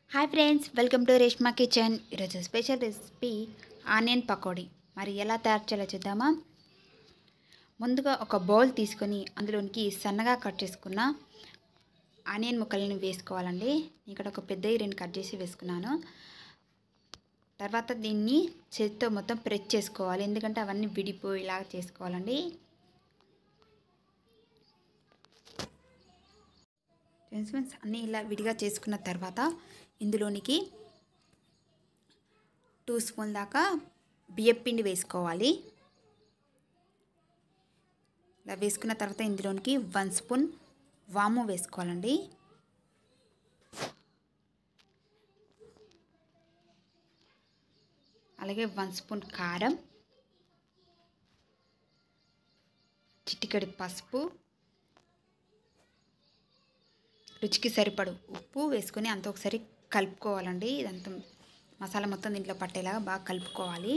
hi friends welcome to Reshma kitchen ఈరోజు special recipe onion pakodi మరి ఎలా తయారు చేయాలో చూద్దామా ముందుగా ఒక బౌల్ తీసుకొని అందులోనికి సన్నగా కట్ చేసుకున్న ఆనియన్ ముక్కలను వేసుకోవాలండి ఇక్కడ ఒక పెద్ద రెండు కట్ చేసి వేసుకున్నాను తర్వాత దీన్ని చేతితో మొత్తం ప్రెస్ చేసుకోవాలి ఎందుకంటే అవన్నీ విడిపోయేలాగా చేసుకోవాలండి ఫ్రెండ్స్ అన్నీ ఇలా విడిగా చేసుకున్న తర్వాత ఇందులోనికి టూ స్పూన్ దాకా బియ్యపిండి వేసుకోవాలి ఇలా వేసుకున్న తర్వాత ఇందులోనికి వన్ స్పూన్ వాము వేసుకోవాలండి అలాగే వన్ స్పూన్ కారం చిటికడి పసుపు రుచికి సరిపడు ఉప్పు వేసుకొని అంత ఒకసారి కలుపుకోవాలండి ఇదంతా మసాలా మొత్తం దీంట్లో పట్టేలాగా బాగా కలుపుకోవాలి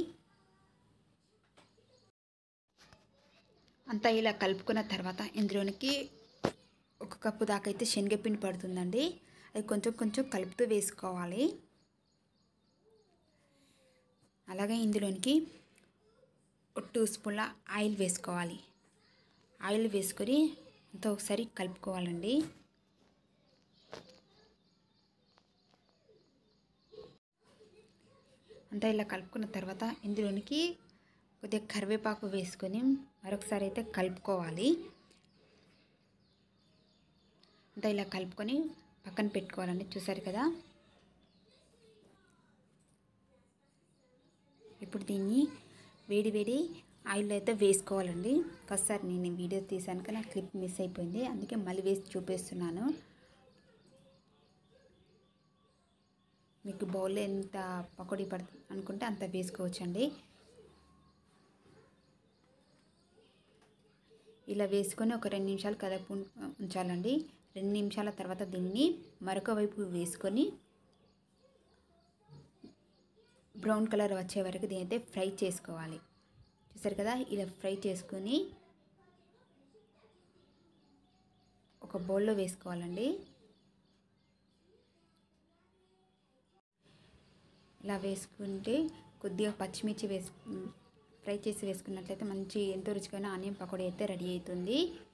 అంతా ఇలా కలుపుకున్న తర్వాత ఇందులోనికి ఒక కప్పు దాకా అయితే శనగపిండి పడుతుందండి అది కొంచెం కొంచెం కలుపుతూ వేసుకోవాలి అలాగే ఇందులోనికి ఒక టూ స్పూన్ల ఆయిల్ వేసుకోవాలి ఆయిల్ వేసుకొని అంతా ఒకసారి కలుపుకోవాలండి అంతా ఇలా కలుపుకున్న తర్వాత ఇందులోనికి కొద్దిగా కరివేపాకు వేసుకొని మరొకసారి అయితే కలుపుకోవాలి అంతా ఇలా కలుపుకొని పక్కన పెట్టుకోవాలండి చూసారు కదా ఇప్పుడు దీన్ని వేడి వేడి ఆయిల్ అయితే వేసుకోవాలండి ఫస్ట్ సార్ నేను వీడియో తీసాను కానీ ఆ క్లిప్ మిస్ అయిపోయింది అందుకే మళ్ళీ వేసి చూపిస్తున్నాను మీకు బౌల్లో ఎంత పకోడీ పడుతుంది అనుకుంటే అంత వేసుకోవచ్చండి ఇలా వేసుకొని ఒక రెండు నిమిషాలు కదపు ఉంచాలండి రెండు నిమిషాల తర్వాత దీన్ని మరొక వైపు వేసుకొని బ్రౌన్ కలర్ వచ్చే వరకు దీని అయితే ఫ్రై చేసుకోవాలి చూసారు కదా ఇలా ఫ్రై చేసుకొని ఒక బౌల్లో వేసుకోవాలండి ఇలా వేసుకుంటే కొద్దిగా పచ్చిమిర్చి వేసు ఫ్రై చేసి వేసుకున్నట్లయితే మంచి ఎంతో రుచికైన ఆనియన్ పకోడీ అయితే రెడీ అవుతుంది